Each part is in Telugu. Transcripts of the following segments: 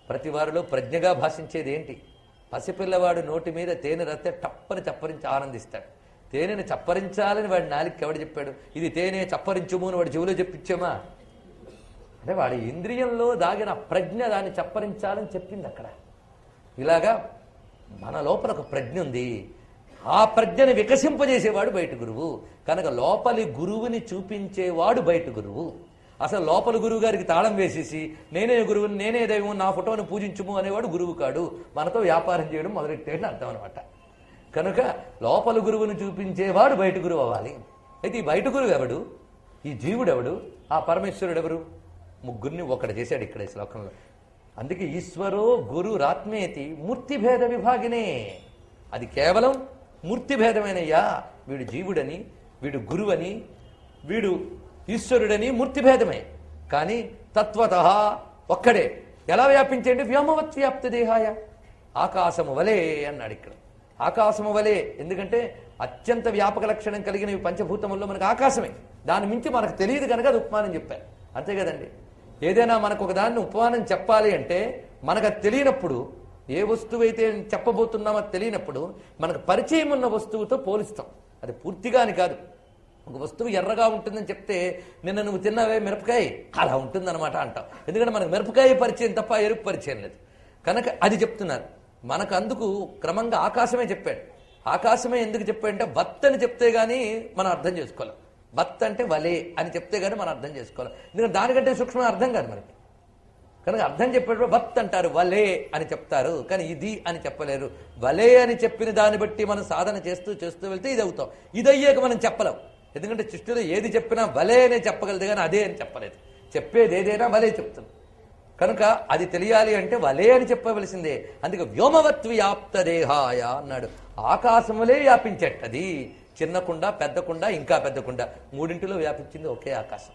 ప్రతి వారిలో ప్రజ్ఞగా భాషించేది ఏంటి పసిపిల్లవాడు నోటి మీద తేనె రస్తే టప్పని చప్పరించి ఆనందిస్తాడు తేనెని చప్పరించాలని వాడి నాలికి ఎవడు చెప్పాడు ఇది తేనె చప్పరించుము అని వాడి చెవిలో చెప్పించామా అంటే వాడి ఇంద్రియంలో దాగిన ప్రజ్ఞ దాన్ని చప్పరించాలని చెప్పింది అక్కడ ఇలాగా మన లోపల ఒక ప్రజ్ఞ ఉంది ఆ ప్రజ్ఞని వికసింపజేసేవాడు బయట గురువు కనుక లోపలి గురువుని చూపించేవాడు బయట గురువు అసలు లోపల గురువు గారికి తాళం వేసేసి నేనే గురువుని నేనే దైవం నా ఫోటోని పూజించుము అనేవాడు గురువు కాడు మనతో వ్యాపారం చేయడం మొదలెట్టేయడం అర్థం అనమాట కనుక లోపల గురువుని చూపించేవాడు బయట గురువు అవ్వాలి అయితే ఈ బయట గురువు ఎవడు ఈ జీవుడు ఎవడు ఆ పరమేశ్వరుడు ఎవరు ముగ్గురిని ఒకటి చేశాడు ఇక్కడ ఈ శ్లోకంలో అందుకే ఈశ్వరో గురు రాత్మేతి మూర్తిభేద విభాగినే అది కేవలం మూర్తిభేదమైనయ్యా వీడు జీవుడని వీడు గురువని వీడు ఈశ్వరుడని మూర్తిభేదమే కానీ తత్వత ఒక్కడే ఎలా వ్యాపించండి వ్యోమవత్ వ్యాప్త దేహాయ ఆకాశము వలే అన్నాడు ఇక్కడ ఆకాశము వలే ఎందుకంటే అత్యంత వ్యాపక లక్షణం కలిగిన ఈ పంచభూతముల్లో మనకు ఆకాశమే దాని మించి మనకు తెలియదు కనుక అది ఉపమానం చెప్పారు అంతే కదండి ఏదైనా మనకు ఒక దాన్ని ఉపమానం చెప్పాలి అంటే మనకు అది తెలియనప్పుడు ఏ వస్తువు అయితే చెప్పబోతున్నామో అది తెలియనప్పుడు మనకు పరిచయం ఉన్న వస్తువుతో పోలిస్తాం అది పూర్తిగా అని కాదు ఒక వస్తువు ఎర్రగా ఉంటుందని చెప్తే నిన్న నువ్వు తిన్నావే మిరపకాయ అలా ఉంటుందన్నమాట అంటాం ఎందుకంటే మనకు మిరపకాయ పరిచయం తప్ప ఎరుపు పరిచయం లేదు కనుక అది చెప్తున్నారు మనకు అందుకు క్రమంగా ఆకాశమే చెప్పాడు ఆకాశమే ఎందుకు చెప్పాడంటే వత్ అని చెప్తే గానీ మనం అర్థం చేసుకోవాలి వత్ అంటే వలే అని చెప్తే గానీ మనం అర్థం చేసుకోవాలి ఎందుకంటే దానికంటే సూక్ష్మ అర్థం కాదు మనకి కనుక అర్థం చెప్పేటప్పుడు వత్ అంటారు వలే అని చెప్తారు కానీ ఇది అని చెప్పలేరు వలే అని చెప్పిన దాన్ని బట్టి మనం సాధన చేస్తూ చేస్తూ వెళ్తే ఇది అవుతాం ఇది అయ్యాక మనం చెప్పలేం ఎందుకంటే సృష్టిలో ఏది చెప్పినా వలే అనే చెప్పగలదు కానీ అదే అని చెప్పలేదు చెప్పేది ఏదైనా వలే చెప్తుంది కనుక అది తెలియాలి అంటే వలే అని చెప్పవలసిందే అందుకే వ్యోమవత్ వ్యాప్త దేహాయ అన్నాడు ఆకాశములే వ్యాపించేటది చిన్న కుండ పెద్ద కుండ ఇంకా పెద్ద కుండ మూడింటిలో వ్యాపించింది ఒకే ఆకాశం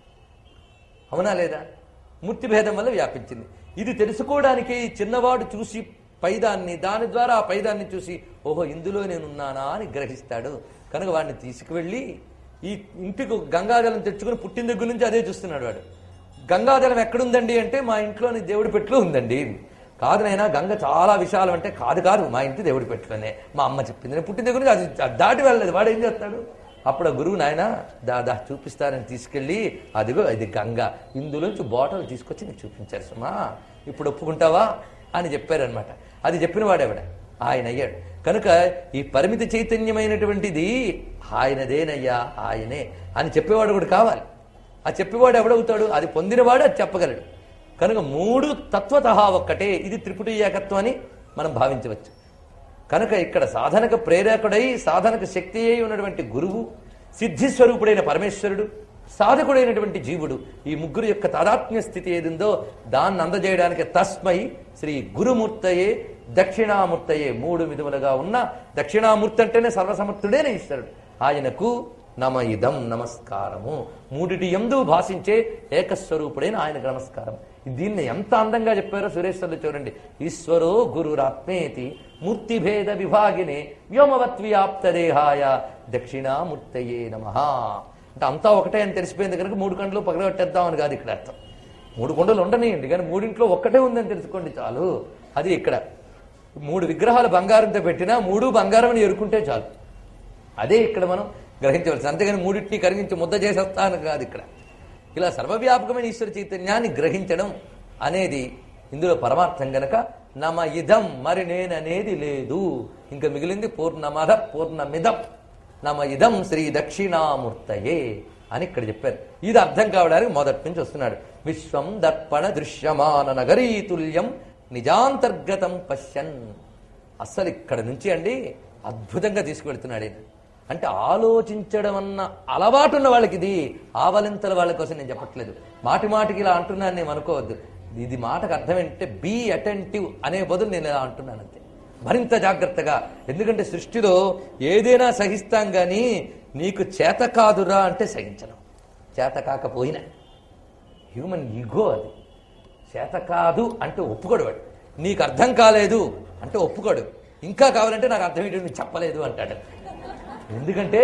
అవునా లేదా మూర్తి భేదం వల్ల వ్యాపించింది ఇది తెలుసుకోవడానికి ఈ చిన్నవాడు చూసి పైదాన్ని దాని ద్వారా ఆ పైదాన్ని చూసి ఓహో ఇందులో నేనున్నానా అని గ్రహిస్తాడు కనుక వాడిని తీసుకువెళ్ళి ఈ ఇంటికి గంగాజలం తెచ్చుకుని పుట్టిన దగ్గర నుంచి అదే చూస్తున్నాడు వాడు గంగాజలం ఎక్కడుందండి అంటే మా ఇంట్లోని దేవుడి పెట్టులో ఉందండి కాదు నైనా గంగ చాలా విశాలం అంటే కాదు కాదు మా ఇంటి దేవుడి పెట్టులోనే మా అమ్మ చెప్పింది నేను పుట్టిన దగ్గర నుంచి అది అది దాటి వెళ్ళలేదు వాడు ఏం చేస్తాడు అప్పుడు ఆ గురువు నాయన దాదా చూపిస్తారని తీసుకెళ్ళి అదిగో ఇది గంగ ఇందులోంచి బాటలు తీసుకొచ్చి నీకు చూపించారు సుమా ఇప్పుడు ఒప్పుకుంటావా అని చెప్పారనమాట అది చెప్పిన వాడెవడ ఆయన అయ్యాడు కనుక ఈ పరిమితి చైతన్యమైనటువంటిది ఆయనదేనయ్యా ఆయనే అని చెప్పేవాడు కూడా కావాలి ఆ చెప్పేవాడు ఎవడవుతాడు అది పొందినవాడు అది చెప్పగలడు కనుక మూడు తత్వత ఒక్కటే ఇది త్రిపుటి ఏకత్వం అని మనం భావించవచ్చు కనుక ఇక్కడ సాధనకు ప్రేరకుడై సాధనకు శక్తి అయి ఉన్నటువంటి గురువు సిద్ధిస్వరూపుడైన పరమేశ్వరుడు సాధకుడైనటువంటి జీవుడు ఈ ముగ్గురు యొక్క తాదాత్మ్య స్థితి ఏదిందో దాన్ని అందజేయడానికి తస్మై శ్రీ గురుమూర్తయే దక్షిణామూర్తయే మూడు విధములుగా ఉన్న దక్షిణామూర్తి అంటేనే సర్వసమర్థుడైన ఈశ్వరుడు ఆయనకు నమ ఇదం నమస్కారము మూడిటి ఎందు భాషించే ఏకస్వరూపుడైన ఆయనకు నమస్కారం దీన్ని ఎంత అందంగా చెప్పారో సురేశ్వర్లు చూడండి ఈశ్వరో గురురాత్మేతి మూర్తిభేద విభాగినే వ్యోమవత్ వ్యాప్త దేహాయ దక్షిణామూర్తయే నమ అంటే అంతా ఒకటే అని తెలిసిపోయింది కనుక మూడు కండ్లు పగలగొట్టేద్దామని కాదు ఇక్కడ అర్థం మూడు కొండలు ఉండనియండి కానీ మూడింట్లో ఒక్కటే ఉందని తెలుసుకోండి చాలు అది ఇక్కడ మూడు విగ్రహాలు బంగారంతో పెట్టినా మూడు బంగారం అని ఎరుకుంటే చాలు అదే ఇక్కడ మనం గ్రహించవలసి అంతేగాని మూడింటిని కరిగించి ముద్ద చేసేస్తాను కాదు ఇక్కడ ఇలా సర్వవ్యాపకమైన ఈశ్వర చైతన్యాన్ని గ్రహించడం అనేది ఇందులో పరమార్థం గనక నమ ఇదం మరి నేననేది లేదు ఇంకా మిగిలింది పూర్ణమద పూర్ణమిదం నమ ఇదం శ్రీ దక్షిణామూర్తయే అని ఇక్కడ చెప్పారు ఇది అర్థం కావడానికి మొదటి నుంచి వస్తున్నాడు విశ్వం దర్పణ దృశ్యమాన నగరీతుల్యం నిజాంతర్గతం పశ్యన్ అస్సలు ఇక్కడ నుంచి అండి అద్భుతంగా తీసుకువెళ్తున్నాడు ఈయన అంటే ఆలోచించడం అన్న అలవాటు ఉన్న వాళ్ళకి ఇది ఆవలింతల వాళ్ళ కోసం నేను చెప్పట్లేదు మాటి మాటికి ఇలా అంటున్నాను నేను అనుకోవద్దు ఇది మాటకు అర్థం ఏంటంటే బీ అటెంటివ్ అనే బదులు నేను ఇలా అంటున్నాను అంతే మరింత జాగ్రత్తగా ఎందుకంటే సృష్టిలో ఏదైనా సహిస్తాం గాని నీకు చేత కాదురా అంటే సహించను చేత కాకపోయినా హ్యూమన్ ఈగో అది చేత కాదు అంటే ఒప్పుకోడు వాడు నీకు అర్థం కాలేదు అంటే ఒప్పుకోడు ఇంకా కావాలంటే నాకు అర్థం ఏంటి నువ్వు చెప్పలేదు అంటాడు ఎందుకంటే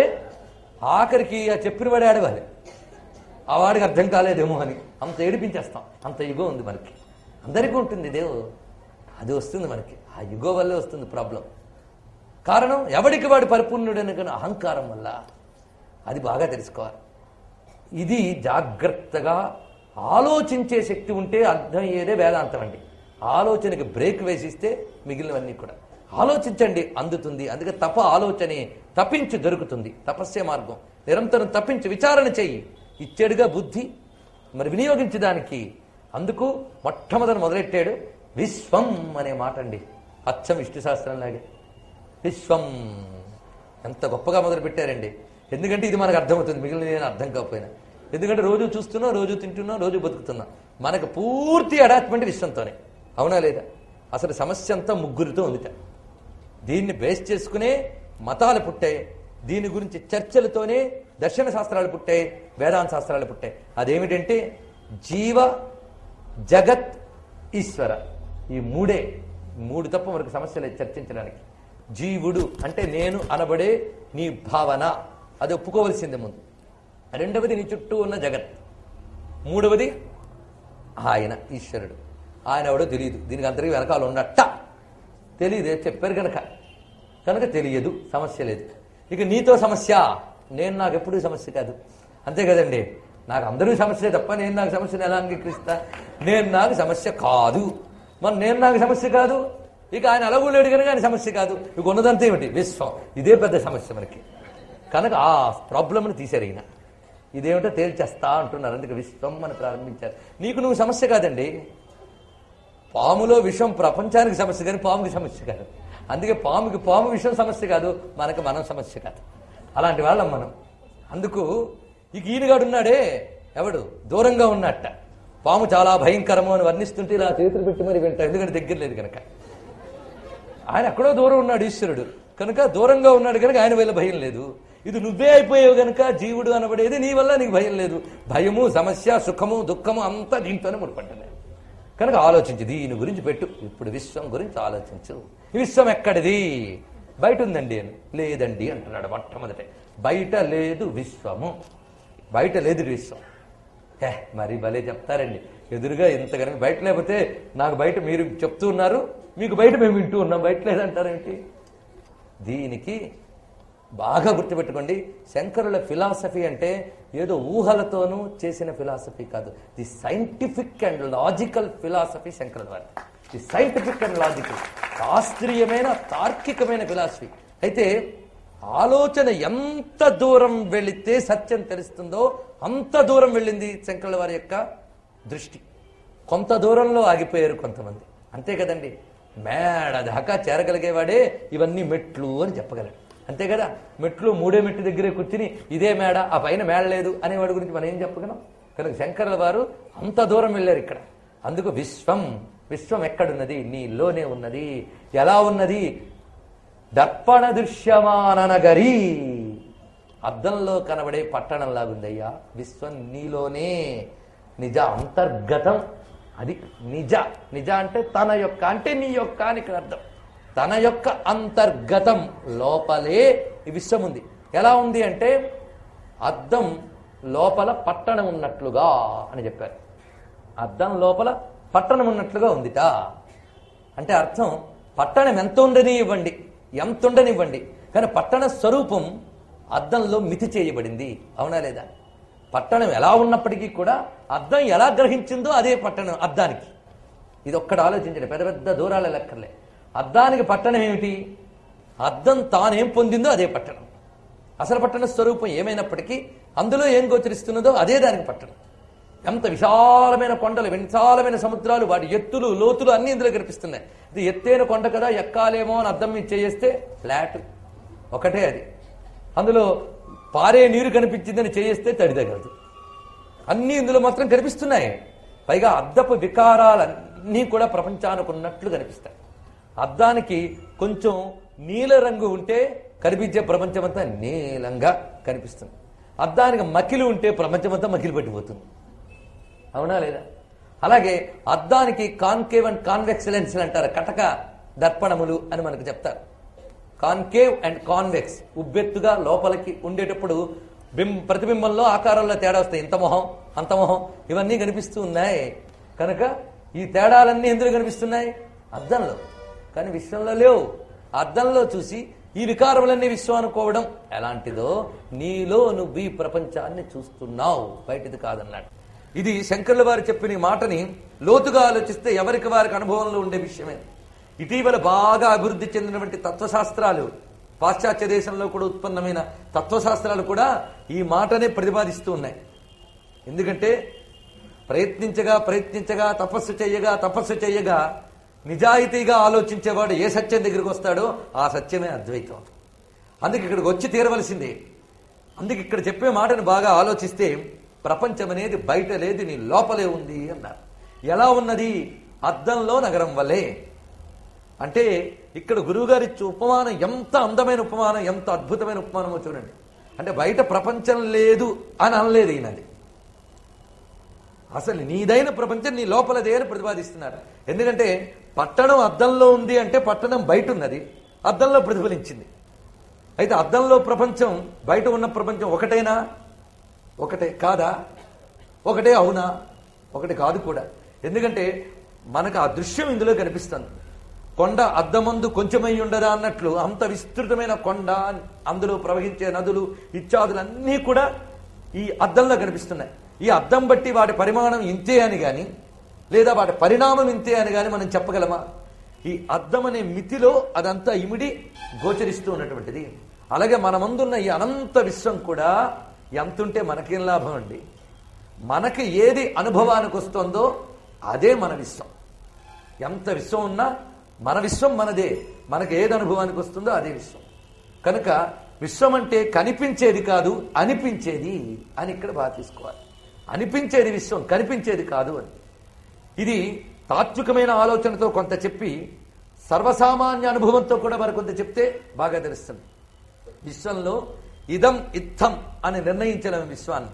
ఆఖరికి ఆ చెప్పిన వాడే ఆడవాలి ఆ వాడికి అర్థం కాలేదేమో అని అంత ఏడిపించేస్తాం అంత ఇగో ఉంది మనకి అందరికీ ఉంటుంది ఇదేవో అది వస్తుంది మనకి ఆ యుగో వల్లే వస్తుంది ప్రాబ్లం కారణం ఎవడికి వాడు పరిపూర్ణుడని కానీ అహంకారం వల్ల అది బాగా తెలుసుకోవాలి ఇది జాగ్రత్తగా ఆలోచించే శక్తి ఉంటే అర్థమయ్యేదే వేదాంతం అండి ఆలోచనకి బ్రేక్ వేసిస్తే మిగిలినవన్నీ కూడా ఆలోచించండి అందుతుంది అందుకే తప ఆలోచనే తప్పించి దొరుకుతుంది తపస్య మార్గం నిరంతరం తప్పించి విచారణ చెయ్యి ఇచ్చాడుగా బుద్ధి మరి వినియోగించడానికి అందుకు మొట్టమొదటి మొదలెట్టాడు విశ్వం అనే మాట అండి అచ్చం విష్ణు శాస్త్రంలాగే విశ్వం ఎంత గొప్పగా మొదలు పెట్టారండి ఎందుకంటే ఇది మనకు అర్థమవుతుంది మిగిలిన ఏదైనా అర్థం కాకపోయినా ఎందుకంటే రోజు చూస్తున్నాం రోజు తింటున్నాం రోజు బతుకుతున్నాం మనకు పూర్తి అటాచ్మెంట్ విశ్వంతోనే అవునా లేదా అసలు సమస్య అంతా ముగ్గురితో ఉందిట దీన్ని బేస్ చేసుకునే మతాలు పుట్టాయి దీని గురించి చర్చలతోనే దర్శన శాస్త్రాలు పుట్టాయి వేదాంత శాస్త్రాలు పుట్టాయి అదేమిటంటే జీవ జగత్ ఈశ్వర ఈ మూడే మూడు తప్ప మనకు సమస్యలు చర్చించడానికి జీవుడు అంటే నేను అనబడే నీ భావన అది ఒప్పుకోవలసింది ముందు రెండవది నీ చుట్టూ ఉన్న జగత్ మూడవది ఆయన ఈశ్వరుడు ఆయన ఎవడో తెలియదు దీనికి అంతరికి వెనకాల ఉన్నట్ట తెలియదే చెప్పారు కనుక కనుక తెలియదు సమస్య లేదు ఇక నీతో సమస్య నేను నాకు ఎప్పుడూ సమస్య కాదు అంతే కదండి నాకు అందరూ సమస్య తప్ప నేను నాకు సమస్యను ఎలా అంగీకరిస్తా నేను నాకు సమస్య కాదు మరి నేను నాకు సమస్య కాదు ఇక ఆయన అలగు లేడు కనుక ఆయన సమస్య కాదు ఇక ఉన్నదంతా ఏమిటి విశ్వం ఇదే పెద్ద సమస్య మనకి కనుక ఆ ప్రాబ్లమ్ని తీశారు ఈయన ఇదేమిటో తేల్చేస్తా అంటున్నారు అందుకే విశ్వం అని ప్రారంభించారు నీకు నువ్వు సమస్య కాదండి పాములో విషం ప్రపంచానికి సమస్య కానీ పాముకి సమస్య కాదు అందుకే పాముకి పాము విషయం సమస్య కాదు మనకు మనం సమస్య కాదు అలాంటి వాళ్ళం మనం అందుకు ఇక ఈయనగాడు ఉన్నాడే ఎవడు దూరంగా ఉన్నట్ట పాము చాలా భయంకరము అని వర్ణిస్తుంటే ఇలా చేతులు పెట్టి మరి వింటా ఎందుకంటే దగ్గర లేదు కనుక ఆయన ఎక్కడో దూరం ఉన్నాడు ఈశ్వరుడు కనుక దూరంగా ఉన్నాడు కనుక ఆయన వల్ల భయం లేదు ఇది నువ్వే అయిపోయావు కనుక జీవుడు అనబడేది నీ వల్ల నీకు భయం లేదు భయము సమస్య సుఖము దుఃఖము అంతా దీంతోనే ముడిపడ్డాయి కనుక ఆలోచించు దీని గురించి పెట్టు ఇప్పుడు విశ్వం గురించి ఆలోచించు ఈ విశ్వం ఎక్కడిది బయట ఉందండి అని లేదండి అంటున్నాడు మొట్టమొదట బయట లేదు విశ్వము బయట లేదు విశ్వం హే మరి భలే చెప్తారండి ఎదురుగా ఇంత కనుక బయట లేకపోతే నాకు బయట మీరు చెప్తూ ఉన్నారు మీకు బయట మేము వింటూ ఉన్నాం బయట లేదంటారేంటి దీనికి బాగా గుర్తుపెట్టుకోండి శంకరుల ఫిలాసఫీ అంటే ఏదో ఊహలతోనూ చేసిన ఫిలాసఫీ కాదు the scientific and logical philosophy శంకరుల వారి ది సైంటిఫిక్ అండ్ లాజికల్ శాస్త్రీయమైన తార్కికమైన ఫిలాసఫీ అయితే ఆలోచన ఎంత దూరం వెళితే సత్యం తెలుస్తుందో అంత దూరం వెళ్ళింది శంకరుల వారి యొక్క దృష్టి కొంత దూరంలో ఆగిపోయారు కొంతమంది అంతే కదండి మేడ దాకా చేరగలిగేవాడే ఇవన్నీ మెట్లు అని చెప్పగలడు అంతే కదా మెట్లు మూడే మెట్టు దగ్గరే కూర్చుని ఇదే మేడ ఆ పైన మేడ లేదు అనేవాడి గురించి మనం ఏం చెప్పగలం కనుక శంకరుల వారు అంత దూరం వెళ్ళారు ఇక్కడ అందుకు విశ్వం విశ్వం ఎక్కడున్నది నీలోనే ఉన్నది ఎలా ఉన్నది దర్పణ దృశ్యమాన నగరి అద్దంలో కనబడే పట్టణంలాగుందయ్యా విశ్వం నీలోనే నిజ అంతర్గతం అది నిజ నిజ అంటే తన యొక్క అంటే నీ యొక్క అని ఇక్కడ అర్థం తన యొక్క అంతర్గతం లోపలే ఈ విశ్వం ఉంది ఎలా ఉంది అంటే అద్దం లోపల పట్టణం ఉన్నట్లుగా అని చెప్పారు అద్దం లోపల పట్టణం ఉన్నట్లుగా ఉందిట అంటే అర్థం పట్టణం ఎంత ఉండని ఇవ్వండి ఎంత ఉండనివ్వండి కానీ పట్టణ స్వరూపం అద్దంలో మితి చేయబడింది అవునా లేదా పట్టణం ఎలా ఉన్నప్పటికీ కూడా అద్దం ఎలా గ్రహించిందో అదే పట్టణం అద్దానికి ఇది ఒక్కడు ఆలోచించండి పెద్ద పెద్ద దూరాల లెక్కర్లే అద్దానికి పట్టణం ఏమిటి అద్దం తానేం పొందిందో అదే పట్టణం అసలు పట్టణ స్వరూపం ఏమైనప్పటికీ అందులో ఏం గోచరిస్తున్నదో అదే దానికి పట్టణం ఎంత విశాలమైన కొండలు విశాలమైన సముద్రాలు వాటి ఎత్తులు లోతులు అన్ని ఇందులో కనిపిస్తున్నాయి ఇది ఎత్తైన కొండ కదా ఎక్కాలేమో అని అద్దం మీద చేస్తే ఫ్లాట్ ఒకటే అది అందులో పారే నీరు కనిపించిందని చేస్తే తడిదగలదు అన్నీ ఇందులో మాత్రం కనిపిస్తున్నాయి పైగా అద్దపు వికారాలన్నీ కూడా ప్రపంచానికి ఉన్నట్లు కనిపిస్తాయి అద్దానికి కొంచెం నీల రంగు ఉంటే కనిపించే ప్రపంచమంతా నీలంగా కనిపిస్తుంది అద్దానికి మకిలి ఉంటే ప్రపంచమంతా మకిలి పట్టిపోతుంది అవునా లేదా అలాగే అద్దానికి కాన్కేవ్ అండ్ కాన్వెక్స్ లెన్స్లు అంటారు కటక దర్పణములు అని మనకు చెప్తారు కాన్కేవ్ అండ్ కాన్వెక్స్ ఉబ్బెత్తుగా లోపలికి ఉండేటప్పుడు బిం ప్రతిబింబంలో ఆకారంలో తేడా వస్తాయి ఇంత మొహం అంత మొహం ఇవన్నీ కనిపిస్తూ ఉన్నాయి కనుక ఈ తేడాలన్నీ ఎందులో కనిపిస్తున్నాయి అద్దంలో కానీ విశ్వంలో లేవు అద్దంలో చూసి ఈ వికారములన్నీ విశ్వం అనుకోవడం ఎలాంటిదో నీలో నువ్వు ఈ ప్రపంచాన్ని చూస్తున్నావు బయటిది కాదన్నాడు ఇది శంకర్ల వారు చెప్పిన ఈ మాటని లోతుగా ఆలోచిస్తే ఎవరికి వారికి అనుభవంలో ఉండే విషయమే ఇటీవల బాగా అభివృద్ధి చెందినటువంటి తత్వశాస్త్రాలు పాశ్చాత్య దేశంలో కూడా ఉత్పన్నమైన తత్వశాస్త్రాలు కూడా ఈ మాటనే ప్రతిపాదిస్తూ ఉన్నాయి ఎందుకంటే ప్రయత్నించగా ప్రయత్నించగా తపస్సు చేయగా తపస్సు చేయగా నిజాయితీగా ఆలోచించేవాడు ఏ సత్యం దగ్గరికి వస్తాడో ఆ సత్యమే అద్వైతం అందుకే ఇక్కడికి వచ్చి తీరవలసిందే అందుకే ఇక్కడ చెప్పే మాటను బాగా ఆలోచిస్తే ప్రపంచం అనేది బయట లేదు నీ లోపలే ఉంది అన్నారు ఎలా ఉన్నది అద్దంలో నగరం వల్లే అంటే ఇక్కడ గురువుగారి ఇచ్చే ఉపమానం ఎంత అందమైన ఉపమానం ఎంత అద్భుతమైన ఉపమానమో చూడండి అంటే బయట ప్రపంచం లేదు అని అనలేదు ఈయనది అసలు నీదైన ప్రపంచం నీ లోపలదే అని ప్రతిపాదిస్తున్నారు ఎందుకంటే పట్టణం అద్దంలో ఉంది అంటే పట్టణం బయట ఉన్నది అద్దంలో ప్రతిఫలించింది అయితే అద్దంలో ప్రపంచం బయట ఉన్న ప్రపంచం ఒకటేనా ఒకటే కాదా ఒకటే అవునా ఒకటి కాదు కూడా ఎందుకంటే మనకు ఆ దృశ్యం ఇందులో కనిపిస్తుంది కొండ అద్దమందు కొంచెమై ఉండదా అన్నట్లు అంత విస్తృతమైన కొండ అందులో ప్రవహించే నదులు ఇత్యాదులన్నీ కూడా ఈ అద్దంలో కనిపిస్తున్నాయి ఈ అద్దం బట్టి వాటి పరిమాణం ఇంతే అని గాని లేదా వాటి పరిణామం ఇంతే అని గాని మనం చెప్పగలమా ఈ అద్దం అనే మితిలో అదంతా ఇమిడి గోచరిస్తూ ఉన్నటువంటిది అలాగే మన ముందున్న ఈ అనంత విశ్వం కూడా ఎంతుంటే మనకేం లాభం అండి మనకి ఏది అనుభవానికి వస్తుందో అదే మన విశ్వం ఎంత విశ్వం ఉన్నా మన విశ్వం మనదే మనకి ఏది అనుభవానికి వస్తుందో అదే విశ్వం కనుక విశ్వం అంటే కనిపించేది కాదు అనిపించేది అని ఇక్కడ బాగా తీసుకోవాలి అనిపించేది విశ్వం కనిపించేది కాదు అని ఇది తాత్వికమైన ఆలోచనతో కొంత చెప్పి సర్వసామాన్య అనుభవంతో కూడా మరి కొంత చెప్తే బాగా తెలుస్తుంది విశ్వంలో ఇదం ఇత్థం అని నిర్ణయించలేము విశ్వాన్ని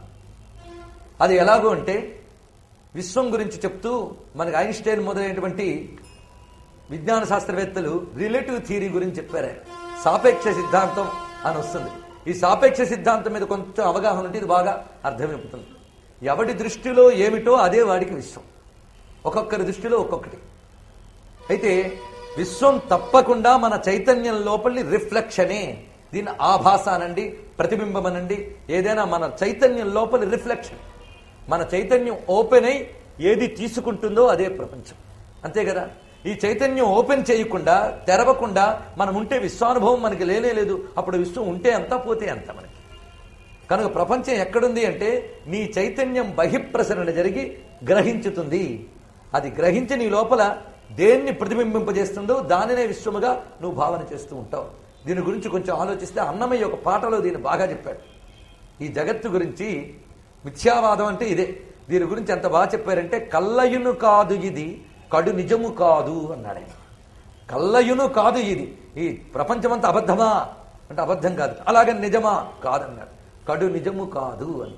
అది ఎలాగో అంటే విశ్వం గురించి చెప్తూ మనకి ఐన్స్టైన్ మొదలైనటువంటి విజ్ఞాన శాస్త్రవేత్తలు రిలేటివ్ థియరీ గురించి చెప్పారు ఆయన. సాపేక్ష సిద్ధాంతం అని వస్తుంది ఈ సాపేక్ష సిద్ధాంతం మీద కొంచెం అవగాహన ఉంటే ఇది బాగా అర్థమైపోతుంది ఎవడి దృష్టిలో ఏమిటో అదే వాడికి విశ్వం ఒక్కొక్కరి దృష్టిలో ఒక్కొక్కటి అయితే విశ్వం తప్పకుండా మన చైతన్యం లోపలి రిఫ్లెక్షనే దీన్ని ఆభాస అనండి ప్రతిబింబం అనండి ఏదైనా మన చైతన్యం లోపలి రిఫ్లెక్షన్ మన చైతన్యం ఓపెన్ అయి ఏది తీసుకుంటుందో అదే ప్రపంచం అంతే కదా ఈ చైతన్యం ఓపెన్ చేయకుండా తెరవకుండా మనం ఉంటే విశ్వానుభవం మనకి లేనే లేదు అప్పుడు విశ్వం ఉంటే ఎంత పోతే ఎంత మనకి కనుక ప్రపంచం ఎక్కడుంది అంటే నీ చైతన్యం బహిప్రసరణ జరిగి గ్రహించుతుంది అది గ్రహించి నీ లోపల దేన్ని ప్రతిబింబింపజేస్తుందో దానినే విశ్వముగా నువ్వు భావన చేస్తూ ఉంటావు దీని గురించి కొంచెం ఆలోచిస్తే అన్నమయ్య ఒక పాటలో దీన్ని బాగా చెప్పాడు ఈ జగత్తు గురించి మిథ్యావాదం అంటే ఇదే దీని గురించి ఎంత బాగా చెప్పారంటే కల్లయును కాదు ఇది కడు నిజము కాదు అన్నాడు ఆయన కల్లయును కాదు ఇది ఈ ప్రపంచమంతా అబద్ధమా అంటే అబద్ధం కాదు అలాగే నిజమా కాదన్నాడు కడు నిజము కాదు అని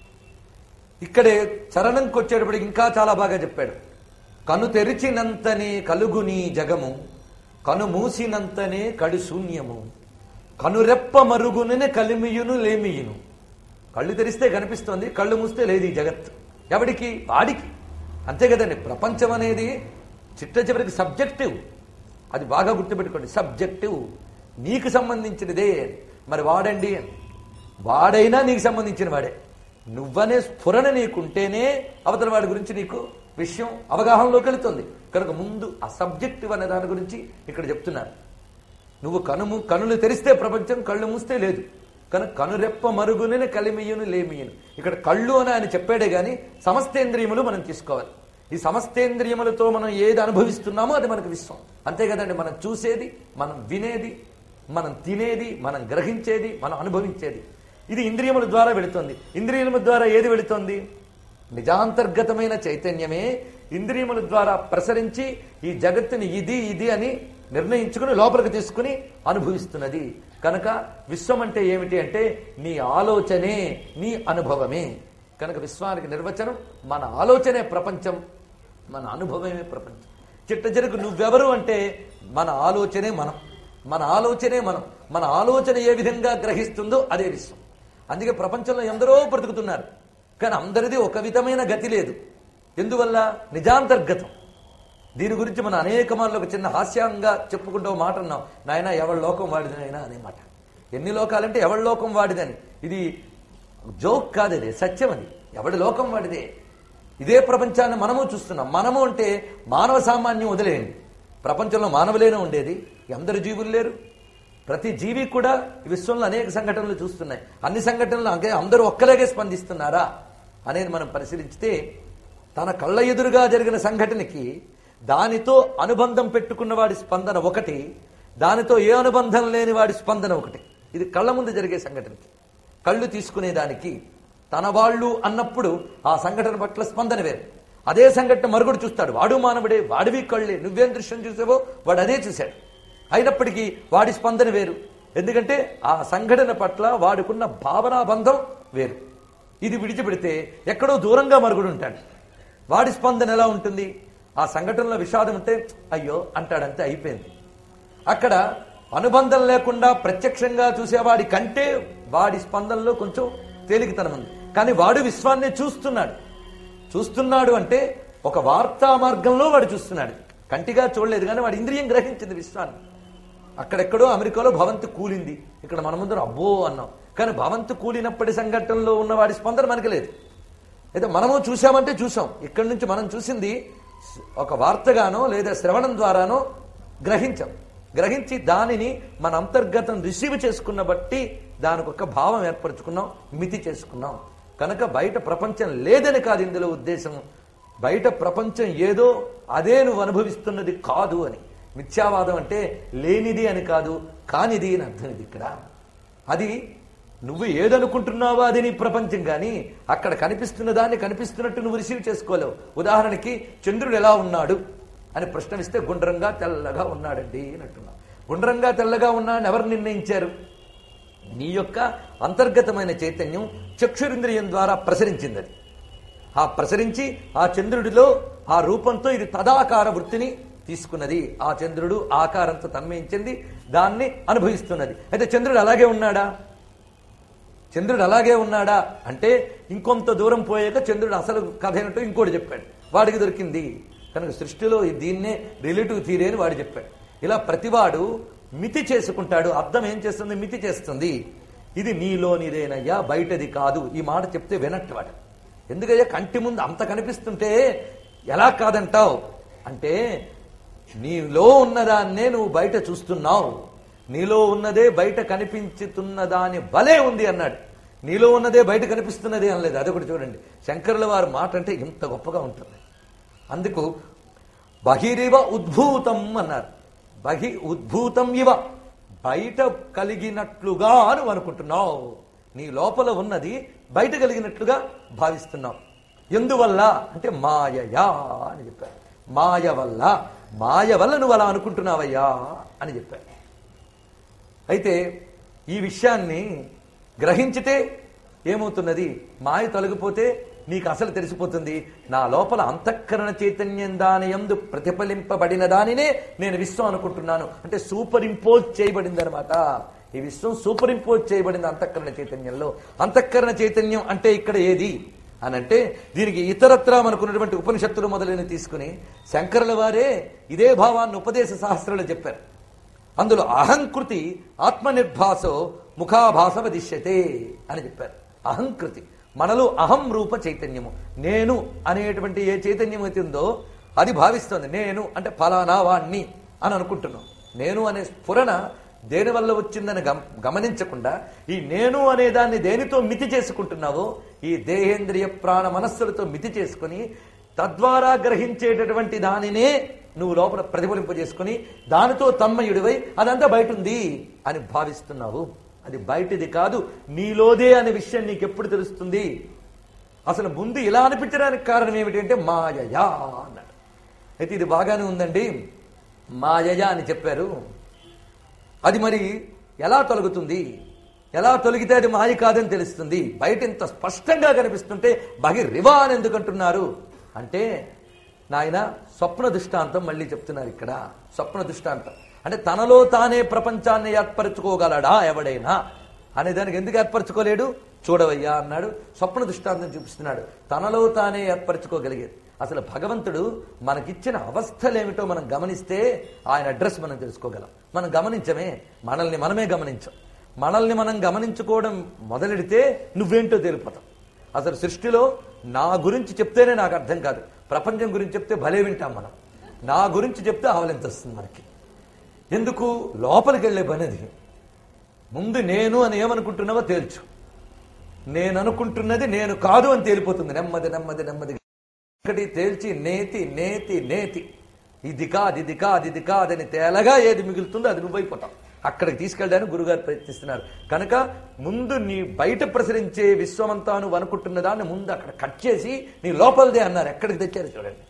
ఇక్కడే చరణంకి వచ్చేటప్పటికి ఇంకా చాలా బాగా చెప్పాడు కను తెరిచినంతనే కలుగుని జగము కను మూసినంతనే కడు శూన్యము కనురెప్ప మరుగుననే కలిమియును లేమియును కళ్ళు తెరిస్తే కనిపిస్తోంది కళ్ళు మూస్తే లేదు ఈ జగత్ ఎవడికి వాడికి అంతే కదండి ప్రపంచం అనేది చిట్ట చివరికి సబ్జెక్టివ్ అది బాగా గుర్తుపెట్టుకోండి సబ్జెక్టివ్ నీకు సంబంధించినదే మరి వాడండి అని వాడైనా నీకు సంబంధించిన వాడే నువ్వనే స్ఫురణ నీకుంటేనే అవతల వాడి గురించి నీకు విషయం అవగాహనలోకి వెళుతుంది కనుక ముందు ఆ సబ్జెక్టివ్ అనే దాని గురించి ఇక్కడ చెప్తున్నారు నువ్వు కనుము కనులు తెరిస్తే ప్రపంచం కళ్ళు మూస్తే లేదు కనుక కనురెప్ప మరుగునని కలిమియును లేమియును ఇక్కడ కళ్ళు అని ఆయన చెప్పాడే గాని సమస్తేంద్రియములు మనం తీసుకోవాలి ఈ సమస్తేంద్రియములతో మనం ఏది అనుభవిస్తున్నామో అది మనకు విశ్వం అంతే కదండి మనం చూసేది మనం వినేది మనం తినేది మనం గ్రహించేది మనం అనుభవించేది ఇది ఇంద్రియముల ద్వారా వెళుతుంది ఇంద్రియముల ద్వారా ఏది వెళుతుంది నిజాంతర్గతమైన చైతన్యమే ఇంద్రియముల ద్వారా ప్రసరించి ఈ జగత్తుని ఇది ఇది అని నిర్ణయించుకుని లోపలికి తీసుకుని అనుభవిస్తున్నది కనుక విశ్వం అంటే ఏమిటి అంటే నీ ఆలోచనే నీ అనుభవమే కనుక విశ్వానికి నిర్వచనం మన ఆలోచనే ప్రపంచం మన అనుభవమే ప్రపంచం చిట్ట జరుగు నువ్వెవరు అంటే మన ఆలోచనే మనం మన ఆలోచనే మనం మన ఆలోచన ఏ విధంగా గ్రహిస్తుందో అదే విశ్వం అందుకే ప్రపంచంలో ఎందరో బ్రతుకుతున్నారు కానీ అందరిది ఒక విధమైన గతి లేదు ఎందువల్ల నిజాంతర్గతం దీని గురించి మనం అనేక మార్లు ఒక చిన్న హాస్యంగా చెప్పుకుంటూ ఓ మాట అన్నాం నాయన ఎవరి లోకం వాడిదనైనా అనే మాట ఎన్ని లోకాలంటే ఎవరి లోకం వాడిదని ఇది జోక్ కాదు ఇది సత్యం అది ఎవడి లోకం వాడిదే ఇదే ప్రపంచాన్ని మనము చూస్తున్నాం మనము అంటే మానవ సామాన్యం వదిలేయండి ప్రపంచంలో మానవులేనే ఉండేది అందరు జీవులు లేరు ప్రతి జీవి కూడా ఈ విశ్వంలో అనేక సంఘటనలు చూస్తున్నాయి అన్ని సంఘటనలు అంకే అందరూ ఒక్కలాగే స్పందిస్తున్నారా అనేది మనం పరిశీలించితే తన కళ్ళ ఎదురుగా జరిగిన సంఘటనకి దానితో అనుబంధం పెట్టుకున్న వాడి స్పందన ఒకటి దానితో ఏ అనుబంధం లేని వాడి స్పందన ఒకటి ఇది కళ్ళ ముందు జరిగే సంఘటనకి కళ్ళు తీసుకునేదానికి తన వాళ్ళు అన్నప్పుడు ఆ సంఘటన పట్ల స్పందన వేరు అదే సంఘటన మరుగుడు చూస్తాడు వాడు మానవుడే వాడివి కళ్ళే నువ్వేం దృశ్యం చూసావో వాడు అదే చూశాడు అయినప్పటికీ వాడి స్పందన వేరు ఎందుకంటే ఆ సంఘటన పట్ల వాడుకున్న భావనా బంధం వేరు ఇది విడిచిపెడితే ఎక్కడో దూరంగా మరుగుడు ఉంటాడు వాడి స్పందన ఎలా ఉంటుంది ఆ సంఘటనలో విషాదం ఉంటే అయ్యో అంటాడంతే అయిపోయింది అక్కడ అనుబంధం లేకుండా ప్రత్యక్షంగా చూసేవాడి కంటే వాడి స్పందనలో కొంచెం తేలికతనం ఉంది కానీ వాడు విశ్వాన్ని చూస్తున్నాడు చూస్తున్నాడు అంటే ఒక వార్తా మార్గంలో వాడు చూస్తున్నాడు కంటిగా చూడలేదు కానీ వాడి ఇంద్రియం గ్రహించింది విశ్వాన్ని అక్కడెక్కడో అమెరికాలో భవంతి కూలింది ఇక్కడ మన ముందర అబ్బో అన్నాం కానీ భవంతి కూలినప్పటి సంఘటనలో ఉన్న వాడి స్పందన మనకి లేదు అయితే మనము చూసామంటే చూసాం ఇక్కడి నుంచి మనం చూసింది ఒక వార్తగానో లేదా శ్రవణం ద్వారానో గ్రహించాం గ్రహించి దానిని మన అంతర్గతం రిసీవ్ చేసుకున్న బట్టి దానికి ఒక భావం ఏర్పరచుకున్నాం మితి చేసుకున్నాం కనుక బయట ప్రపంచం లేదని కాదు ఇందులో ఉద్దేశం బయట ప్రపంచం ఏదో అదే నువ్వు అనుభవిస్తున్నది కాదు అని మిథ్యావాదం అంటే లేనిది అని కాదు కానిది అని అర్థం ఇది ఇక్కడ అది నువ్వు ఏదనుకుంటున్నావో అది నీ ప్రపంచం కానీ అక్కడ కనిపిస్తున్న దాన్ని కనిపిస్తున్నట్టు నువ్వు రిసీవ్ చేసుకోలేవు ఉదాహరణకి చంద్రుడు ఎలా ఉన్నాడు అని ప్రశ్న ఇస్తే గుండ్రంగా తెల్లగా ఉన్నాడండి అని అంటున్నావు గుండ్రంగా తెల్లగా ఉన్నాడని ఎవరు నిర్ణయించారు నీ యొక్క అంతర్గతమైన చైతన్యం చక్షురింద్రియం ద్వారా ప్రసరించింది అది ఆ ప్రసరించి ఆ చంద్రుడిలో ఆ రూపంతో ఇది తదాకార వృత్తిని తీసుకున్నది ఆ చంద్రుడు ఆకారంతో తన్మయించింది దాన్ని అనుభవిస్తున్నది అయితే చంద్రుడు అలాగే ఉన్నాడా చంద్రుడు అలాగే ఉన్నాడా అంటే ఇంకొంత దూరం పోయాక చంద్రుడు అసలు కథ ఏమిటో ఇంకోటి చెప్పాడు వాడికి దొరికింది కనుక సృష్టిలో దీన్నే రిలేటివ్ థీరీ అని వాడు చెప్పాడు ఇలా ప్రతివాడు మితి చేసుకుంటాడు అర్థం ఏం చేస్తుంది మితి చేస్తుంది ఇది నీలోనిదేనయ్యా బయటది కాదు ఈ మాట చెప్తే వినట్టు వాడు ఎందుకయ్యా కంటి ముందు అంత కనిపిస్తుంటే ఎలా కాదంటావు అంటే నీలో ఉన్నదాన్నే నువ్వు బయట చూస్తున్నావు నీలో ఉన్నదే బయట కనిపించుతున్న దాని వలే ఉంది అన్నాడు నీలో ఉన్నదే బయట కనిపిస్తున్నదే అనలేదు అదొకటి చూడండి శంకరుల వారి మాట అంటే ఇంత గొప్పగా ఉంటుంది అందుకు బహిరివ ఉద్భూతం అన్నారు బహి ఉద్భూతం ఇవ బయట కలిగినట్లుగా నువ్వు అనుకుంటున్నావు నీ లోపల ఉన్నది బయట కలిగినట్లుగా భావిస్తున్నావు ఎందువల్ల అంటే మాయయా అని చెప్పారు మాయ వల్ల మాయ వల్ల నువ్వు అలా అనుకుంటున్నావయ్యా అని చెప్పారు అయితే ఈ విషయాన్ని గ్రహించితే ఏమవుతున్నది మాయ తొలగిపోతే నీకు అసలు తెలిసిపోతుంది నా లోపల అంతఃకరణ చైతన్యం దాని ఎందు ప్రతిఫలింపబడిన దానినే నేను విశ్వం అనుకుంటున్నాను అంటే సూపర్ ఇంపోజ్ చేయబడింది అనమాట ఈ విశ్వం సూపర్ ఇంపోజ్ చేయబడింది అంతఃకరణ చైతన్యంలో అంతఃకరణ చైతన్యం అంటే ఇక్కడ ఏది అని అంటే దీనికి ఇతరత్రా మనకున్నటువంటి ఉపనిషత్తులు మొదలైన తీసుకుని శంకరుల వారే ఇదే భావాన్ని ఉపదేశ సహస్రంలో చెప్పారు అందులో అహంకృతి ఆత్మనిర్భాసో ముఖాభాస వదిష్యతే అని చెప్పారు అహంకృతి మనలో అహం రూప చైతన్యము నేను అనేటువంటి ఏ చైతన్యం అయితే ఉందో అది భావిస్తోంది నేను అంటే ఫలానా వాణ్ణి అని అనుకుంటున్నాం నేను అనే స్ఫురణ దేని వల్ల వచ్చిందని గమ గమనించకుండా ఈ నేను అనే దాన్ని దేనితో మితి చేసుకుంటున్నావో ఈ దేహేంద్రియ ప్రాణ మనస్సులతో మితి చేసుకుని తద్వారా గ్రహించేటటువంటి దానినే నువ్వు లోపల ప్రతిఫలింపజేసుకుని దానితో తన్మయుడివై అదంతా బయట ఉంది అని భావిస్తున్నావు అది బయటిది కాదు నీలోదే అనే విషయం నీకు ఎప్పుడు తెలుస్తుంది అసలు ముందు ఇలా అనిపించడానికి కారణం ఏమిటంటే మాయయా అన్నాడు అయితే ఇది బాగానే ఉందండి మాయయా అని చెప్పారు అది మరి ఎలా తొలగుతుంది ఎలా తొలగితే అది మాయ కాదని తెలుస్తుంది బయట ఇంత స్పష్టంగా కనిపిస్తుంటే బహిర్రివా అని ఎందుకంటున్నారు అంటే నాయన స్వప్న దృష్టాంతం మళ్ళీ చెప్తున్నారు ఇక్కడ స్వప్న దృష్టాంతం అంటే తనలో తానే ప్రపంచాన్ని ఏర్పరచుకోగలడా ఎవడైనా అనే దానికి ఎందుకు ఏర్పరచుకోలేడు చూడవయ్యా అన్నాడు స్వప్న దృష్టాంతం చూపిస్తున్నాడు తనలో తానే ఏర్పరచుకోగలిగేది అసలు భగవంతుడు మనకిచ్చిన అవస్థలేమిటో మనం గమనిస్తే ఆయన అడ్రస్ మనం తెలుసుకోగలం మనం గమనించమే మనల్ని మనమే గమనించం మనల్ని మనం గమనించుకోవడం మొదలెడితే నువ్వేంటో తెలిపోతాం అసలు సృష్టిలో నా గురించి చెప్తేనే నాకు అర్థం కాదు ప్రపంచం గురించి చెప్తే భలే వింటాం మనం నా గురించి చెప్తే ఆవలింత వస్తుంది మనకి ఎందుకు లోపలికి వెళ్ళే పని అది ముందు నేను అని ఏమనుకుంటున్నావో తేల్చు నేను అనుకుంటున్నది నేను కాదు అని తేలిపోతుంది నెమ్మది నెమ్మది నెమ్మది ఒకటి తేల్చి నేతి నేతి నేతి ఇది కాదు ఇది కాదు ఇది కాదని తేలగా ఏది మిగులుతుందో అది నువ్వైపోతావు అక్కడికి తీసుకెళ్ళడానికి గురుగారు ప్రయత్నిస్తున్నారు కనుక ముందు నీ బయట ప్రసరించే విశ్వమంతా నువ్వు అనుకుంటున్న దాన్ని ముందు అక్కడ కట్ చేసి నీ లోపలిదే అన్నారు ఎక్కడికి తెచ్చారు చూడండి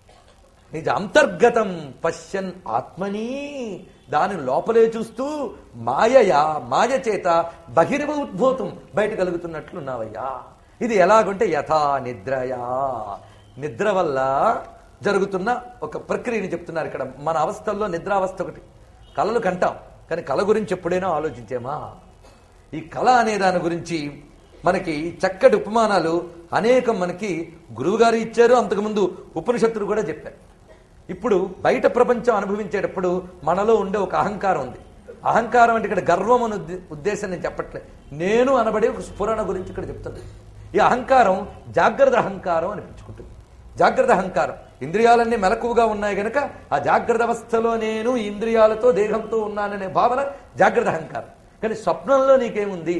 నిజ అంతర్గతం పశ్యన్ ఆత్మని దాని లోపలే చూస్తూ మాయయా మాయ చేత బహిర్వ ఉద్భూతం బయట కలుగుతున్నట్లున్నావయ్యా ఇది ఎలాగుంటే యథా నిద్రయా నిద్ర వల్ల జరుగుతున్న ఒక ప్రక్రియని చెప్తున్నారు ఇక్కడ మన అవస్థల్లో నిద్రావస్థ ఒకటి కళలు కంటాం కానీ కళ గురించి ఎప్పుడైనా ఆలోచించేమా ఈ కళ అనే దాని గురించి మనకి చక్కటి ఉపమానాలు అనేకం మనకి గురువుగారు ఇచ్చారు అంతకుముందు ఉపనిషత్తులు కూడా చెప్పారు ఇప్పుడు బయట ప్రపంచం అనుభవించేటప్పుడు మనలో ఉండే ఒక అహంకారం ఉంది అహంకారం అంటే ఇక్కడ గర్వం అనే ఉద్దే- ఉద్దేశం నేను చెప్పట్లే నేను అనబడే ఒక స్ఫురణ గురించి ఇక్కడ చెప్తుంది ఈ అహంకారం జాగ్రత్త అహంకారం అనిపించుకుంటుంది జాగ్రత్త అహంకారం ఇంద్రియాలన్నీ మెలకువగా ఉన్నాయి గనక ఆ జాగ్రత్త అవస్థలో నేను ఈ ఇంద్రియాలతో దేహంతో ఉన్నాననే భావన జాగ్రత్త అహంకారం కానీ స్వప్నంలో నీకేముంది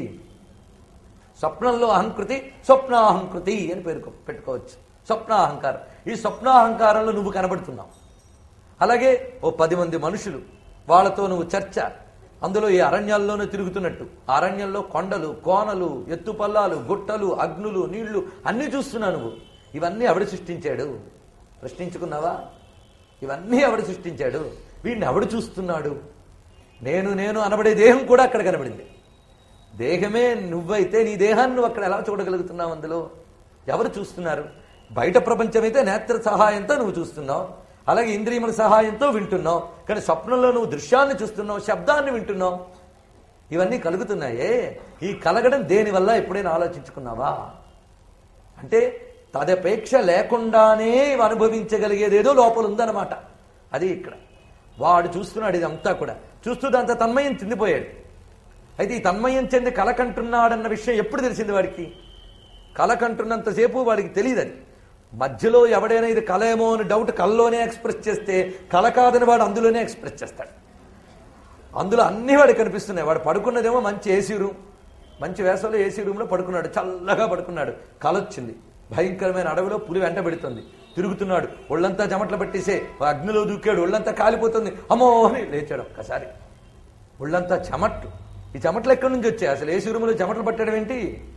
స్వప్నంలో అహంకృతి స్వప్నాహంకృతి అని పేరు పెట్టుకోవచ్చు స్వప్నాహంకారం ఈ స్వప్నాహంకారంలో నువ్వు కనబడుతున్నావు అలాగే ఓ పది మంది మనుషులు వాళ్ళతో నువ్వు చర్చ అందులో ఈ అరణ్యాల్లోనే తిరుగుతున్నట్టు ఆ అరణ్యంలో కొండలు కోనలు ఎత్తుపల్లాలు గుట్టలు అగ్నులు నీళ్లు అన్నీ చూస్తున్నావు నువ్వు ఇవన్నీ ఎవడు సృష్టించాడు ప్రశ్నించుకున్నావా ఇవన్నీ ఎవడు సృష్టించాడు వీడిని ఎవడు చూస్తున్నాడు నేను నేను అనబడే దేహం కూడా అక్కడ కనబడింది దేహమే నువ్వైతే నీ దేహాన్ని నువ్వు అక్కడ ఎలా చూడగలుగుతున్నావు అందులో ఎవరు చూస్తున్నారు బయట ప్రపంచం అయితే నేత్ర సహాయంతో నువ్వు చూస్తున్నావు అలాగే ఇంద్రియముల సహాయంతో వింటున్నావు కానీ స్వప్నంలో నువ్వు దృశ్యాన్ని చూస్తున్నావు శబ్దాన్ని వింటున్నావు ఇవన్నీ కలుగుతున్నాయే ఈ కలగడం దేనివల్ల ఎప్పుడైనా ఆలోచించుకున్నావా అంటే తదపేక్ష లేకుండానే ఇవి అనుభవించగలిగేదేదో లోపల ఉందన్నమాట అది ఇక్కడ వాడు చూస్తున్నాడు ఇదంతా కూడా చూస్తూ దాంతో తన్మయం చెందిపోయాడు అయితే ఈ తన్మయం చెంది కలకంటున్నాడన్న విషయం ఎప్పుడు తెలిసింది వాడికి కలకంటున్నంతసేపు వాడికి తెలియదు అది మధ్యలో ఎవడైనా ఇది కలేమో అని డౌట్ కల్లోనే ఎక్స్ప్రెస్ చేస్తే కల కాదని వాడు అందులోనే ఎక్స్ప్రెస్ చేస్తాడు అందులో అన్ని వాడికి కనిపిస్తున్నాయి వాడు పడుకున్నదేమో మంచి ఏసీ రూమ్ మంచి వేసవిలో ఏసీ రూమ్లో పడుకున్నాడు చల్లగా పడుకున్నాడు కలొచ్చింది భయంకరమైన అడవిలో పులి వెంట పెడుతుంది తిరుగుతున్నాడు ఒళ్ళంతా చెమట్లు పట్టేసే అగ్నిలో దూకాడు ఒళ్ళంతా కాలిపోతుంది అమ్మో అని లేచాడు ఒక్కసారి ఒళ్ళంతా చెమట్లు ఈ చెమట్లు ఎక్కడి నుంచి వచ్చాయి అసలు ఏసీ రూమ్లో చెమటలు పట్టడం ఏంటి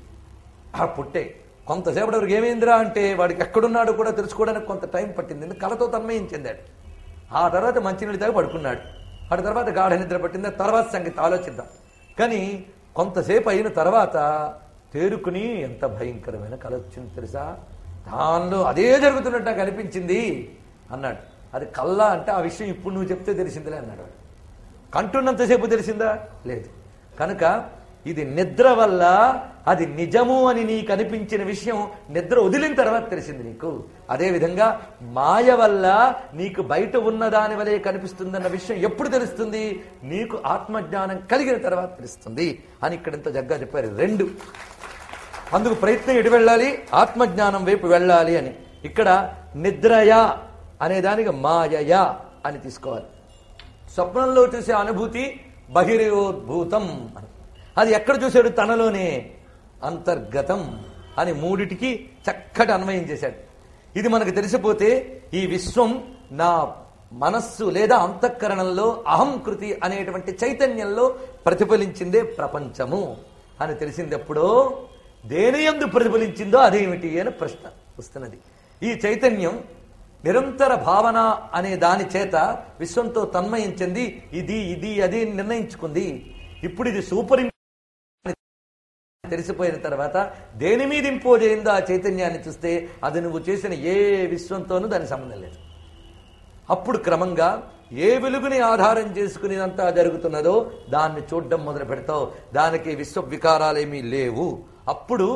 ఆ పుట్టే కొంతసేపటి వరకు ఏమైందిరా అంటే వాడికి ఎక్కడున్నాడో కూడా తెలుసుకోవడానికి కొంత టైం పట్టింది ఎందుకు కలతో తన్మయం చెందాడు ఆ తర్వాత మంచినీళ్ళు తాగి పడుకున్నాడు ఆ తర్వాత గాఢ నిద్ర పట్టింది ఆ తర్వాత సంగతి ఆలోచిద్దాం కానీ కొంతసేపు అయిన తర్వాత తేరుకుని ఎంత భయంకరమైన కల వచ్చింది తెలుసా దానిలో అదే జరుగుతున్నట్టు నాకు అనిపించింది అన్నాడు అది కల్లా అంటే ఆ విషయం ఇప్పుడు నువ్వు చెప్తే తెలిసిందిలే అన్నాడు వాడు. కంటున్నంతసేపు తెలిసిందా లేదు కనుక ఇది నిద్ర వల్ల అది నిజము అని నీకు అనిపించిన విషయం నిద్ర వదిలిన తర్వాత తెలిసింది నీకు అదే విధంగా మాయ వల్ల నీకు బయట ఉన్న దాని వలె కనిపిస్తుందన్న విషయం ఎప్పుడు తెలుస్తుంది నీకు ఆత్మజ్ఞానం కలిగిన తర్వాత తెలుస్తుంది అని ఇక్కడ ఇంత జగ్గా చెప్పారు రెండు అందుకు ప్రయత్నం ఎటు వెళ్ళాలి ఆత్మజ్ఞానం వైపు వెళ్ళాలి అని ఇక్కడ నిద్రయా అనే దానికి మాయయా అని తీసుకోవాలి స్వప్నంలో చూసే అనుభూతి బహిరోద్భూతం అని అది ఎక్కడ చూశాడు తనలోనే అంతర్గతం అని మూడిటికి చక్కటి అన్వయం చేశాడు ఇది మనకు తెలిసిపోతే ఈ విశ్వం నా మనస్సు లేదా అంతఃకరణంలో అహంకృతి అనేటువంటి చైతన్యంలో ప్రతిఫలించిందే ప్రపంచము అని తెలిసిందెప్పుడో దేని ఎందు ప్రతిఫలించిందో అదేమిటి అని ప్రశ్న వస్తున్నది ఈ చైతన్యం నిరంతర భావన అనే దాని చేత విశ్వంతో తన్మయం చెంది ఇది ఇది అది అని నిర్ణయించుకుంది ఇప్పుడు ఇది సూపర్ ఇం- తెలిసిపోయిన తర్వాత దేని మీద ఇంపోజ్ అయిందో ఆ చైతన్యాన్ని చూస్తే అది నువ్వు చేసిన ఏ విశ్వంతోనూ దాని సంబంధం లేదు అప్పుడు క్రమంగా ఏ వెలుగుని ఆధారం చేసుకునేదంతా జరుగుతున్నదో దాన్ని చూడడం మొదలు పెడతావు దానికి విశ్వ వికారాలేమీ లేవు అప్పుడు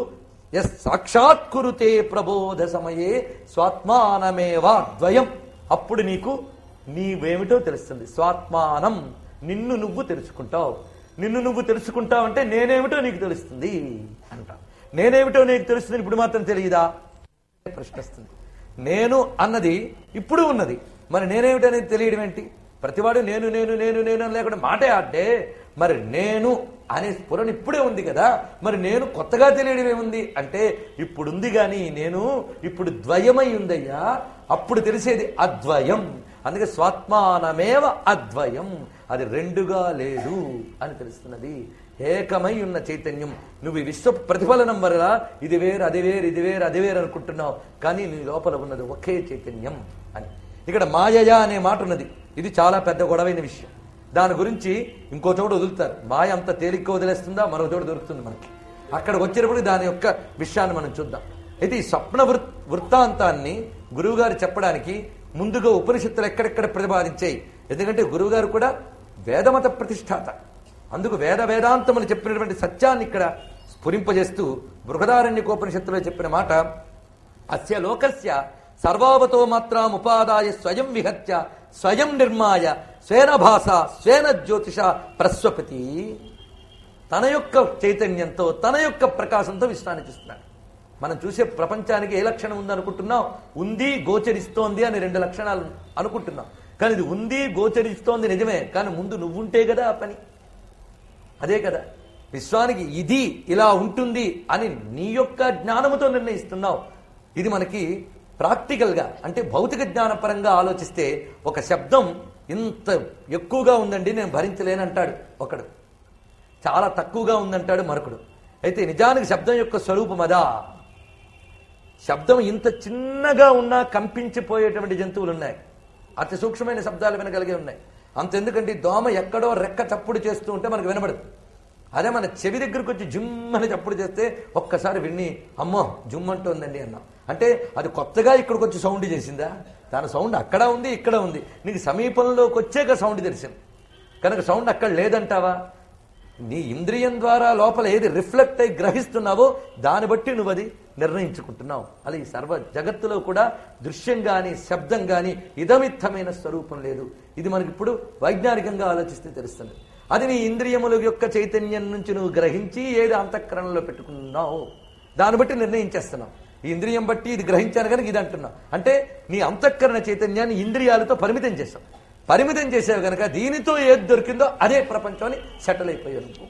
ఎస్ సాక్షాత్కురుతే ప్రబోధ సమయే స్వాత్మానమేవా ద్వయం అప్పుడు నీకు నీవేమిటో తెలుస్తుంది స్వాత్మానం నిన్ను నువ్వు తెలుసుకుంటావు నిన్ను నువ్వు తెలుసుకుంటావు అంటే నేనేమిటో నీకు తెలుస్తుంది అంట నేనేమిటో నీకు తెలుస్తుంది ఇప్పుడు మాత్రం తెలియదా ప్రశ్న వస్తుంది నేను అన్నది ఇప్పుడు ఉన్నది మరి నేనేమిటనేది తెలియడం ఏంటి ప్రతివాడు నేను నేను నేను నేను అని లేకుండా మాటే ఆడే మరి నేను అనే స్ఫురణ ఇప్పుడే ఉంది కదా మరి నేను కొత్తగా తెలియడం ఏముంది అంటే ఇప్పుడు ఉంది కానీ నేను ఇప్పుడు ద్వయమై ఉందయ్యా అప్పుడు తెలిసేది అద్వయం అందుకే స్వాత్మానమేవ అద్వయం అది రెండుగా లేదు అని తెలుస్తున్నది ఏకమై ఉన్న చైతన్యం నువ్వు ఈ విశ్వ ప్రతిఫలనం వల్ల ఇది వేరు అది వేరు ఇది వేరు అది వేరు అనుకుంటున్నావు కానీ నీ లోపల ఉన్నది ఒకే చైతన్యం అని ఇక్కడ మాయయ అనే మాట ఉన్నది ఇది చాలా పెద్ద గొడవైన విషయం దాని గురించి ఇంకో చోట వదులుతారు మాయ అంత తేలిక వదిలేస్తుందా మరో చోట దొరుకుతుంది మనకి అక్కడికి వచ్చేటప్పుడు దాని యొక్క విషయాన్ని మనం చూద్దాం అయితే ఈ స్వప్న వృత్ వృత్తాంతాన్ని గురువుగారు చెప్పడానికి ముందుగా ఉపనిషత్తులు ఎక్కడెక్కడ ప్రతిపాదించాయి ఎందుకంటే గురువుగారు కూడా వేదమత ప్రతిష్టాత అందుకు వేద వేదాంతమని చెప్పినటువంటి సత్యాన్ని ఇక్కడ స్ఫురింపజేస్తూ బృహదారణ్యకోపనిషత్తులో చెప్పిన మాట అస్య లోకస్య సర్వావతో మాత్రం ఉపాదాయ స్వయం విహత్య స్వయం నిర్మాయ స్వేన భాష స్వేన జ్యోతిష ప్రస్వపతి తన యొక్క చైతన్యంతో తన యొక్క ప్రకాశంతో విశ్రాన్ని చూస్తున్నాడు మనం చూసే ప్రపంచానికి ఏ లక్షణం ఉంది అనుకుంటున్నాం ఉంది గోచరిస్తోంది అని రెండు లక్షణాలు అనుకుంటున్నాం కానీ ఇది ఉంది గోచరిస్తోంది నిజమే కానీ ముందు నువ్వుంటే కదా ఆ పని అదే కదా విశ్వానికి ఇది ఇలా ఉంటుంది అని నీ యొక్క జ్ఞానముతో నిర్ణయిస్తున్నావు ఇది మనకి ప్రాక్టికల్గా అంటే భౌతిక జ్ఞానపరంగా ఆలోచిస్తే ఒక శబ్దం ఇంత ఎక్కువగా ఉందండి నేను భరించలేనంటాడు ఒకడు చాలా తక్కువగా ఉందంటాడు మరొకడు అయితే నిజానికి శబ్దం యొక్క స్వరూపం అదా శబ్దం ఇంత చిన్నగా ఉన్నా కంపించిపోయేటువంటి జంతువులు ఉన్నాయి అతి సూక్ష్మమైన శబ్దాలు వినగలిగి ఉన్నాయి అంతెందుకంటే ఈ దోమ ఎక్కడో రెక్క చప్పుడు చేస్తూ ఉంటే మనకు వినబడదు అదే మన చెవి దగ్గరకు వచ్చి జుమ్ అని చప్పుడు చేస్తే ఒక్కసారి విన్ని అమ్మో జుమ్ అంటోందండి అన్నాం అంటే అది కొత్తగా ఇక్కడికి వచ్చి సౌండ్ చేసిందా దాని సౌండ్ అక్కడ ఉంది ఇక్కడ ఉంది నీకు సమీపంలోకి వచ్చాక సౌండ్ తెలిసింది కనుక సౌండ్ అక్కడ లేదంటావా నీ ఇంద్రియం ద్వారా లోపల ఏది రిఫ్లెక్ట్ అయి గ్రహిస్తున్నావో దాన్ని బట్టి నువ్వు అది నిర్ణయించుకుంటున్నావు అలా ఈ సర్వ జగత్తులో కూడా దృశ్యం గాని శబ్దం గాని ఇదమిత్తమైన స్వరూపం లేదు ఇది మనకి ఇప్పుడు వైజ్ఞానికంగా ఆలోచిస్తే తెలుస్తుంది అది నీ ఇంద్రియముల యొక్క చైతన్యం నుంచి నువ్వు గ్రహించి ఏది అంతఃకరణలో పెట్టుకున్నావు దాన్ని బట్టి నిర్ణయించేస్తున్నావు ఈ ఇంద్రియం బట్టి ఇది గ్రహించాను కనుక ఇది అంటున్నావు అంటే నీ అంతఃకరణ చైతన్యాన్ని ఇంద్రియాలతో పరిమితం చేస్తావు పరిమితం చేసావు కనుక దీనితో ఏది దొరికిందో అదే ప్రపంచాన్ని సెటిల్ అయిపోయావు నువ్వు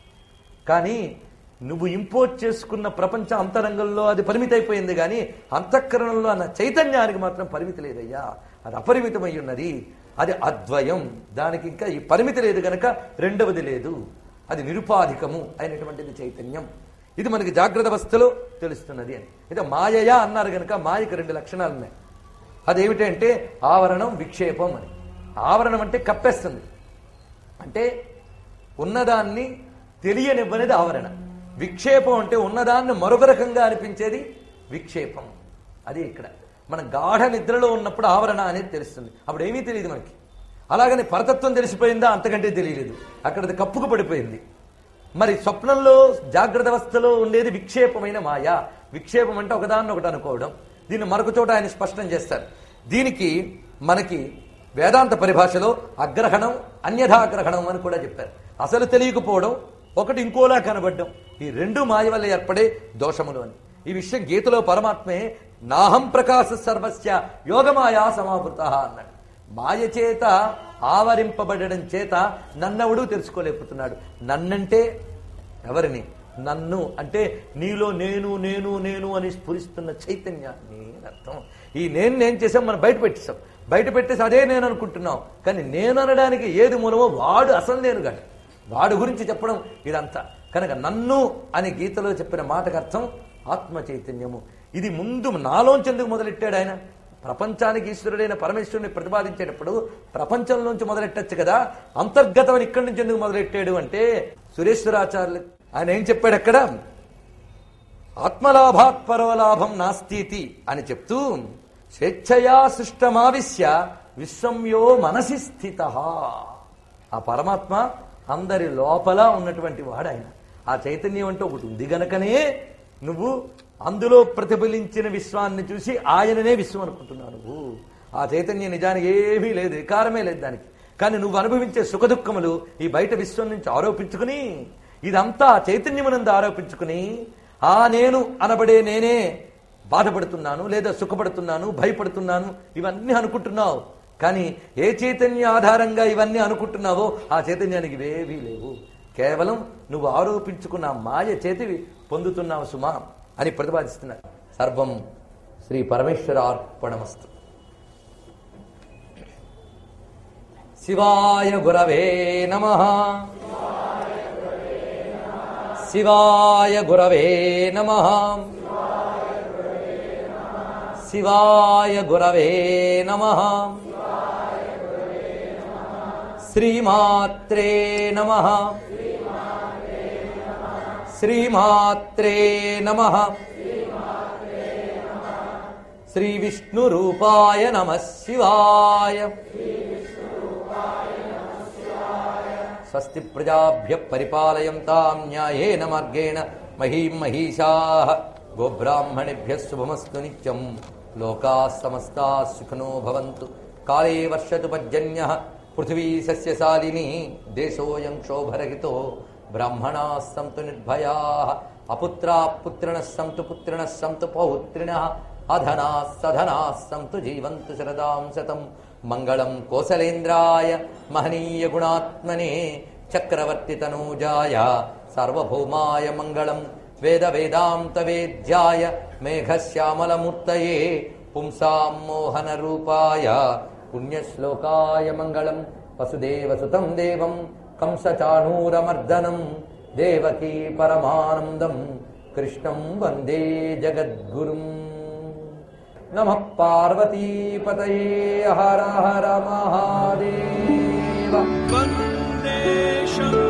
కానీ నువ్వు ఇంపోర్ట్ చేసుకున్న ప్రపంచ అంతరంగంలో అది పరిమితి అయిపోయింది కానీ అంతఃకరణంలో అన్న చైతన్యానికి మాత్రం పరిమితి లేదయ్యా అది అపరిమితమై ఉన్నది అది అద్వయం దానికి ఇంకా ఈ పరిమితి లేదు గనక రెండవది లేదు అది నిరుపాధికము అయినటువంటిది చైతన్యం ఇది మనకి జాగ్రత్త అవస్థలో తెలుస్తున్నది అని అయితే మాయయా అన్నారు గనక మాయకి రెండు లక్షణాలు ఉన్నాయి అదేమిటంటే ఆవరణం విక్షేపం అని ఆవరణం అంటే కప్పేస్తుంది అంటే ఉన్నదాన్ని తెలియనివ్వనిది ఆవరణ విక్షేపం అంటే ఉన్నదాన్ని మరొక రకంగా అనిపించేది విక్షేపం అది ఇక్కడ మన గాఢ నిద్రలో ఉన్నప్పుడు ఆవరణ అనేది తెలుస్తుంది అప్పుడు ఏమీ తెలియదు మనకి అలాగని పరతత్వం తెలిసిపోయిందా అంతకంటే తెలియలేదు అక్కడ అది కప్పుకు పడిపోయింది మరి స్వప్నంలో జాగ్రత్త అవస్థలో ఉండేది విక్షేపమైన మాయ విక్షేపం అంటే ఒకదాన్ని ఒకటి అనుకోవడం దీన్ని మరొక చోట ఆయన స్పష్టం చేస్తారు దీనికి మనకి వేదాంత పరిభాషలో అగ్రహణం అన్యథాగ్రహణం అని కూడా చెప్పారు అసలు తెలియకపోవడం ఒకటి ఇంకోలా కనబడ్డం ఈ రెండు మాయ వల్ల ఏర్పడే దోషములు అని ఈ విషయం గీతలో పరమాత్మే నాహం ప్రకాశ సర్వస్య యోగమాయా సమావృత అన్నాడు మాయ చేత ఆవరింపబడడం చేత నన్నెవడూ తెలుసుకోలేకపోతున్నాడు నన్నంటే ఎవరిని నన్ను అంటే నీలో నేను నేను నేను అని స్ఫురిస్తున్న చైతన్యాన్ని అని అర్థం ఈ నేను నేను చేసాం మనం బయట పెట్టేసాం బయట పెట్టేసి అదే నేను అనుకుంటున్నాం కానీ నేను అనడానికి ఏది మూలమో వాడు అసలు నేను కాదు వాడు గురించి చెప్పడం ఇదంతా కనుక నన్ను అని గీతలో చెప్పిన మాటకు అర్థం ఆత్మ చైతన్యము ఇది ముందు నాలోంచి ఎందుకు మొదలెట్టాడు ఆయన ప్రపంచానికి ఈశ్వరుడైన పరమేశ్వరుని ప్రతిపాదించేటప్పుడు ప్రపంచంలోంచి మొదలెట్టచ్చు కదా అంతర్గతం ఇక్కడి నుంచి ఎందుకు మొదలెట్టాడు అంటే సురేశ్వరాచార్యులు ఆయన ఏం చెప్పాడు అక్కడ ఆత్మలాభాత్ పరోలాభం నాస్తీతి అని చెప్తూ స్వేచ్ఛయా సృష్టమావిశ్య విశ్వంయో మనసి స్థిత ఆ పరమాత్మ అందరి లోపల ఉన్నటువంటి వాడు ఆయన ఆ చైతన్యం అంటే ఒకటి ఉంది గనకనే నువ్వు అందులో ప్రతిఫలించిన విశ్వాన్ని చూసి ఆయననే విశ్వం అనుకుంటున్నావు నువ్వు ఆ చైతన్యం నిజానికి ఏమీ లేదు వికారమే లేదు దానికి కానీ నువ్వు అనుభవించే సుఖదుఖములు ఈ బయట విశ్వం నుంచి ఆరోపించుకుని ఇదంతా చైతన్యమునందు ఆరోపించుకుని ఆ నేను అనబడే నేనే బాధపడుతున్నాను లేదా సుఖపడుతున్నాను భయపడుతున్నాను ఇవన్నీ అనుకుంటున్నావు కానీ ఏ చైతన్య ఆధారంగా ఇవన్నీ అనుకుంటున్నావో ఆ చైతన్యానికి ఇవేవీ లేవు కేవలం నువ్వు ఆరోపించుకున్న మాయ చేతివి పొందుతున్నావు సుమా అని ప్రతిపాదిస్తున్నారు సర్వం శ్రీ పరమేశ్వరార్పణమస్తు శివాయ గురవే నమ శివాయ గురవే నమ శివాయ గురవే నమ శ్రీమాత్రే నమ శ్రీమాత్రే నమ శ్రీ విష్ణు రూపాయ నమ శివాయ స్వస్తి ప్రజాభ్య పరిపాలయంతాం న్యాయేన మార్గేణ మహీం మహిషా గోబ్రాహ్మణేభ్య శుభమస్తు నిత్యం లోకా సమస్తా సుఖనో భవంతు కాళే వర్షతు పర్జన్య పృథివీ సస్యశాలిని దేశోయం క్షోభరహితో బ్రాహ్మణా సంతు నిర్భయా అపుత్రా పుత్రిణ సంతు పుత్రిణ సంతు పౌత్రిణ అధనా సధనా సంతు జీవంతు శరదాం శతం మంగళం కోసలేంద్రాయ మహనీయ గుణాత్మనే చక్రవర్తి తనూజాయ సార్వభౌమాయ మంగళం వేద వేదాంత వేద్యాయ మేఘశ్యామలమూర్తయే పుంసాం మోహన రూపాయ పుణ్యశ్లోకాయ మంగళం వసుదేవసుతం దేవం కంసచాణూరమర్దనం దేవకీ పరమానందం కృష్ణం వందే జగద్గురుం నమ పార్వతీపతయే హర హర మహాదేవ वन्दे शम्